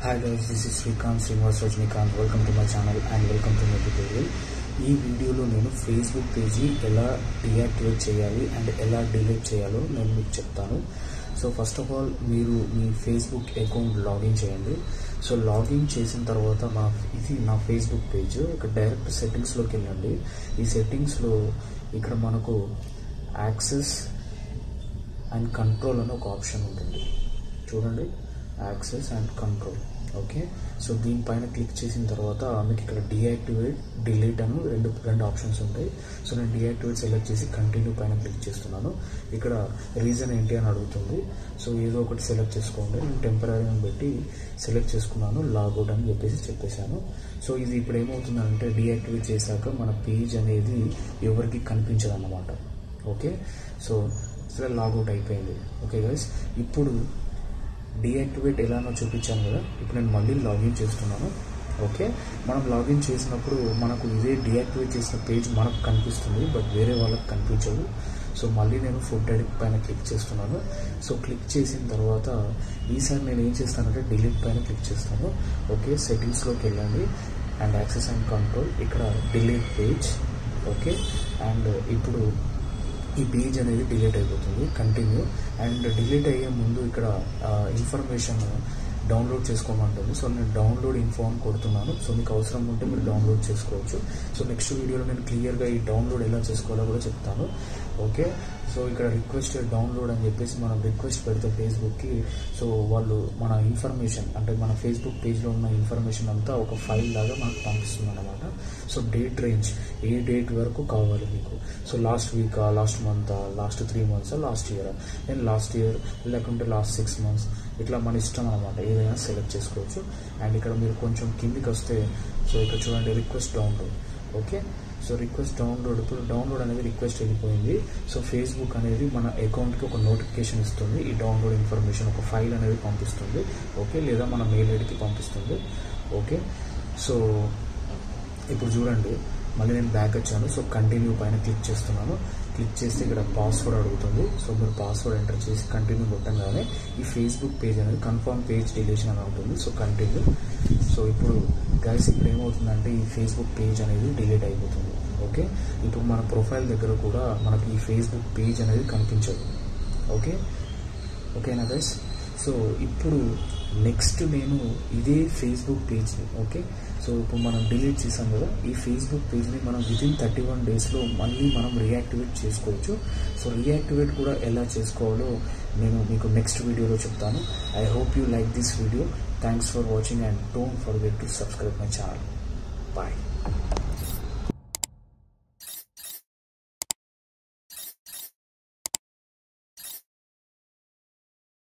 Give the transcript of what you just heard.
hi guys this is Srikanth Srinivas Rajinikanth welcome to my channel and welcome to my tutorial ఈ వీడియోలో నేను Facebook page ఎలా deactivate చేయాలి and ఎలా డిలీట్ చేయాలో నేను మీకు చెప్తాను సో ఫస్ట్ ఆఫ్ ఆల్ మీరు మీ ఫేస్బుక్ అకౌంట్ లాగిన్ చేయండి సో లాగిన్ చేసిన తర్వాత నా ఇది నా ఫేస్బుక్ పేజ్ ఇక్కడ డైరెక్ట్ సెట్టింగ్స్లోకి వెళ్ళండి ఈ సెట్టింగ్స్లో ఇక్కడ మనకు యాక్సెస్ అండ్ కంట్రోల్ అని ఒక ఆప్షన్ ఉంటుంది చూడండి access and control okay so దీనిపైన క్లిక్ చేసిన తర్వాత మీకు ఇక్కడ డియాక్టివేట్ డిలీట్ అని రెండు రెండు ఆప్షన్స్ ఉంటాయి సో నేను డియాక్టివేట్ సెలెక్ట్ చేసి కంటిన్యూ పైన క్లిక్ చేస్తున్నాను ఇక్కడ రీజన్ ఏంటి అని అడుగుతుంది సో ఏదో ఒకటి సెలెక్ట్ చేసుకోండి నేను టెంపరీ అని పెట్టి సెలెక్ట్ చేసుకున్నాను లాగౌట్ అని చెప్పేసి చెప్పేశాను సో ఇది ఇప్పుడు ఏమవుతుందంటే డియాక్టివేట్ చేశాక మన పేజ్ అనేది ఎవరికి కనిపించదు అన్నమాట ఓకే సో సరే లాగౌట్ అయిపోయింది ఓకే గైస్ ఇప్పుడు డియాక్టివేట్ ఎలానో చూపించాను కదా ఇప్పుడు నేను మళ్ళీ లాగిన్ చేస్తున్నాను ఓకే మనం లాగిన్ చేసినప్పుడు మనకు ఇదే డియాక్టివేట్ చేసిన పేజ్ మనకు కనిపిస్తుంది బట్ వేరే వాళ్ళకి కనిపించదు సో మళ్ళీ నేను ఫుడ్ ఎడిట్ పైన క్లిక్ చేస్తున్నాను సో క్లిక్ చేసిన తర్వాత ఈసారి నేను ఏం చేస్తానంటే డిలీట్ పైన క్లిక్ చేస్తాను ఓకే సెట్టింగ్స్లోకి వెళ్ళండి అండ్ యాక్సెస్ అండ్ కంట్రోల్ ఇక్కడ డిలీట్ పేజ్ ఓకే అండ్ ఇప్పుడు ఈ పేజ్ అనేది డిలీట్ అయిపోతుంది కంటిన్యూ అండ్ డిలీట్ అయ్యే ముందు ఇక్కడ ఇన్ఫర్మేషన్ డౌన్లోడ్ చేసుకోమంటుంది సో నేను డౌన్లోడ్ ఇన్ఫో అని కొడుతున్నాను సో మీకు అవసరం ఉంటే మీరు డౌన్లోడ్ చేసుకోవచ్చు సో నెక్స్ట్ వీడియోలో నేను క్లియర్గా ఈ డౌన్లోడ్ ఎలా చేసుకోవాలో కూడా చెప్తాను ఓకే సో ఇక్కడ రిక్వెస్ట్ డౌన్లోడ్ అని చెప్పేసి మనం రిక్వెస్ట్ పెడితే ఫేస్బుక్కి సో వాళ్ళు మన ఇన్ఫర్మేషన్ అంటే మన ఫేస్బుక్ పేజ్లో ఉన్న ఇన్ఫర్మేషన్ అంతా ఒక ఫైల్ లాగా మనకు పంపిస్తుంది అనమాట సో డేట్ రేంజ్ ఏ డేట్ వరకు కావాలి మీకు సో లాస్ట్ వీకా last month last three months last year నేను లాస్ట్ ఇయర్ లేకుంటే లాస్ట్ సిక్స్ మంత్స్ ఇట్లా మన ఇష్టం అనమాట ఏదైనా సెలెక్ట్ చేసుకోవచ్చు అండ్ ఇక్కడ మీరు కొంచెం కిందికి వస్తే సో ఇక్కడ చూడండి request download okay so request download ఇప్పుడు డౌన్లోడ్ అనేది రిక్వెస్ట్ వెళ్ళిపోయింది సో ఫేస్బుక్ అనేది మన అకౌంట్కి ఒక నోటిఫికేషన్ ఇస్తుంది ఈ డౌన్లోడ్ ఇన్ఫర్మేషన్ ఒక ఫైల్ అనేది పంపిస్తుంది ఓకే లేదా మన మెయిల్ ఐడికి పంపిస్తుంది ఓకే సో ఇప్పుడు చూడండి మళ్ళీ నేను బ్యాక్ వచ్చాను సో కంటిన్యూ పైన క్లిక్ చేస్తున్నాను క్లిక్ చేస్తే ఇక్కడ పాస్వర్డ్ అడుగుతుంది సో మీరు పాస్వర్డ్ ఎంటర్ చేసి కంటిన్యూ కొట్టంగానే ఈ ఫేస్బుక్ పేజ్ అనేది కన్ఫర్మ్ పేజ్ డిలేషన్ అని ఉంటుంది సో కంటిన్యూ సో ఇప్పుడు గైస్ ఇప్పుడు ఏమవుతుందంటే ఈ ఫేస్బుక్ పేజ్ అనేది డిలీట్ అయిపోతుంది ఓకే ఇప్పుడు మన ప్రొఫైల్ దగ్గర కూడా మనకి ఈ ఫేస్బుక్ పేజ్ అనేది కనిపించదు ఓకే ఓకేనా గైస్ సో ఇప్పుడు నెక్స్ట్ నేను ఇదే ఫేస్బుక్ పేజ్ని ఓకే సో ఇప్పుడు మనం డిలీట్ చేసాం కదా ఈ ఫేస్బుక్ పేజ్ని మనం వితిన్ థర్టీ వన్ డేస్లో మళ్ళీ మనం రియాక్టివేట్ చేసుకోవచ్చు సో రియాక్టివేట్ కూడా ఎలా చేసుకోవాలో నేను మీకు నెక్స్ట్ వీడియోలో చెప్తాను I hope you like this video thanks for watching and don't forget to subscribe my channel bye